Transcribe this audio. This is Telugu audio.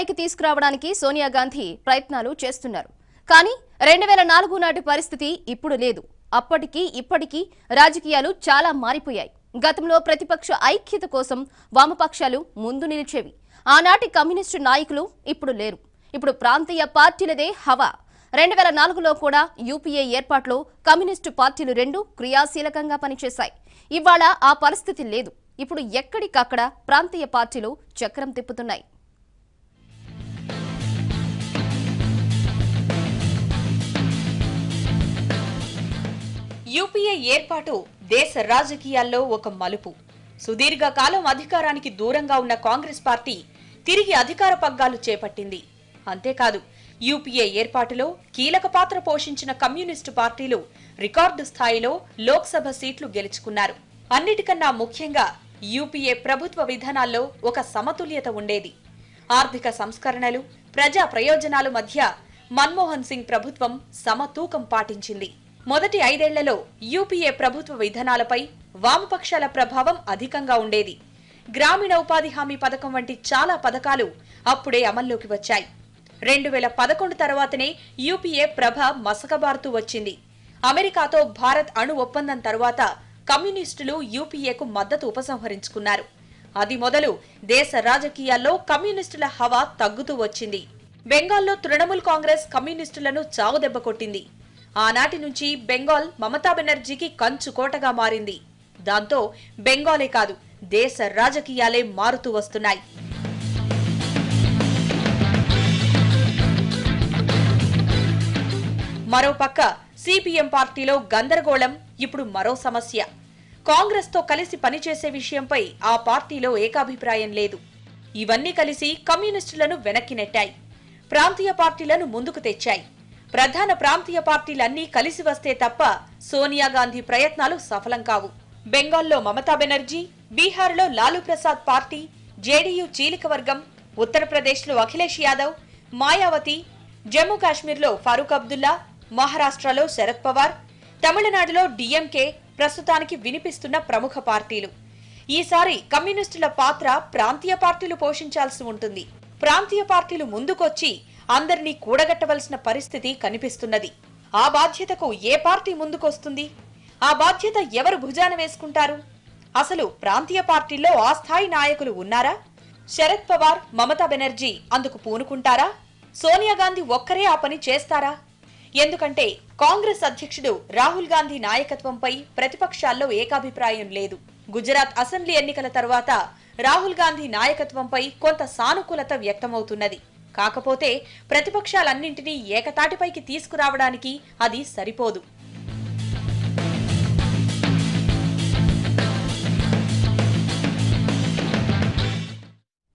పైకి తీసుకురావడానికి సోనియా గాంధీ ప్రయత్నాలు చేస్తున్నారు కానీ రెండు వేల నాలుగు నాటి పరిస్థితి ఇప్పుడు లేదు అప్పటికి ఇప్పటికీ రాజకీయాలు చాలా మారిపోయాయి గతంలో ప్రతిపక్ష ఐక్యత కోసం వామపక్షాలు ముందు నిలిచేవి ఆనాటి కమ్యూనిస్టు నాయకులు ఇప్పుడు లేరు ఇప్పుడు ప్రాంతీయ పార్టీలదే హవా రెండు వేల నాలుగులో కూడా యూపీఏ ఏర్పాటులో కమ్యూనిస్టు పార్టీలు రెండు క్రియాశీలకంగా పనిచేశాయి ఇవాళ ఆ పరిస్థితి లేదు ఇప్పుడు ఎక్కడికక్కడ ప్రాంతీయ పార్టీలు చక్రం తిప్పుతున్నాయి యూపీఏ ఏర్పాటు దేశ రాజకీయాల్లో ఒక మలుపు సుదీర్ఘకాలం అధికారానికి దూరంగా ఉన్న కాంగ్రెస్ పార్టీ తిరిగి అధికార పగ్గాలు చేపట్టింది అంతేకాదు యూపీఏ ఏర్పాటులో కీలక పాత్ర పోషించిన కమ్యూనిస్టు పార్టీలు రికార్డు స్థాయిలో లోక్సభ సీట్లు గెలుచుకున్నారు అన్నిటికన్నా ముఖ్యంగా యూపీఏ ప్రభుత్వ విధానాల్లో ఒక సమతుల్యత ఉండేది ఆర్థిక సంస్కరణలు ప్రజా ప్రయోజనాల మధ్య మన్మోహన్ సింగ్ ప్రభుత్వం సమతూకం పాటించింది మొదటి ఐదేళ్లలో యూపీఏ ప్రభుత్వ విధానాలపై వామపక్షాల ప్రభావం అధికంగా ఉండేది గ్రామీణ ఉపాధి హామీ పథకం వంటి చాలా పథకాలు అప్పుడే అమల్లోకి వచ్చాయి రెండు వేల పదకొండు తర్వాతనే యూపీఏ ప్రభ మసకబారుతూ వచ్చింది అమెరికాతో భారత్ అణు ఒప్పందం తరువాత కమ్యూనిస్టులు యూపీఏకు మద్దతు ఉపసంహరించుకున్నారు అది మొదలు దేశ రాజకీయాల్లో కమ్యూనిస్టుల హవా తగ్గుతూ వచ్చింది బెంగాల్లో తృణమూల్ కాంగ్రెస్ కమ్యూనిస్టులను చావుదెబ్బ కొట్టింది ఆనాటి నుంచి బెంగాల్ మమతా బెనర్జీకి కంచు కోటగా మారింది దాంతో బెంగాలే కాదు దేశ రాజకీయాలే మారుతూ వస్తున్నాయి మరోపక్క సిపిఎం పార్టీలో గందరగోళం ఇప్పుడు మరో సమస్య కాంగ్రెస్ తో కలిసి పనిచేసే విషయంపై ఆ పార్టీలో ఏకాభిప్రాయం లేదు ఇవన్నీ కలిసి కమ్యూనిస్టులను వెనక్కి నెట్టాయి ప్రాంతీయ పార్టీలను ముందుకు తెచ్చాయి ప్రధాన ప్రాంతీయ పార్టీలన్నీ కలిసి వస్తే తప్ప సోనియా గాంధీ ప్రయత్నాలు సఫలం కావు బెంగాల్లో మమతా బెనర్జీ బీహార్లో లాలూ ప్రసాద్ పార్టీ జేడీయూ చీలిక వర్గం ఉత్తరప్రదేశ్లో అఖిలేష్ యాదవ్ మాయావతి జమ్మూ కాశ్మీర్లో ఫారూక్ అబ్దుల్లా మహారాష్ట్రలో శరద్ పవార్ తమిళనాడులో డిఎంకే ప్రస్తుతానికి వినిపిస్తున్న ప్రముఖ పార్టీలు ఈసారి కమ్యూనిస్టుల పాత్ర ప్రాంతీయ పార్టీలు పోషించాల్సి ఉంటుంది ప్రాంతీయ పార్టీలు ముందుకొచ్చి అందరినీ కూడగట్టవలసిన పరిస్థితి కనిపిస్తున్నది ఆ బాధ్యతకు ఏ పార్టీ ముందుకొస్తుంది ఆ బాధ్యత ఎవరు భుజాన వేసుకుంటారు అసలు ప్రాంతీయ పార్టీల్లో ఆ స్థాయి నాయకులు ఉన్నారా శరద్ పవార్ మమతా బెనర్జీ అందుకు పూనుకుంటారా సోనియా గాంధీ ఒక్కరే ఆ పని చేస్తారా ఎందుకంటే కాంగ్రెస్ అధ్యక్షుడు రాహుల్ గాంధీ నాయకత్వంపై ప్రతిపక్షాల్లో ఏకాభిప్రాయం లేదు గుజరాత్ అసెంబ్లీ ఎన్నికల తర్వాత రాహుల్ గాంధీ నాయకత్వంపై కొంత సానుకూలత వ్యక్తమవుతున్నది కాకపోతే ప్రతిపక్షాలన్నింటినీ ఏకతాటిపైకి తీసుకురావడానికి అది సరిపోదు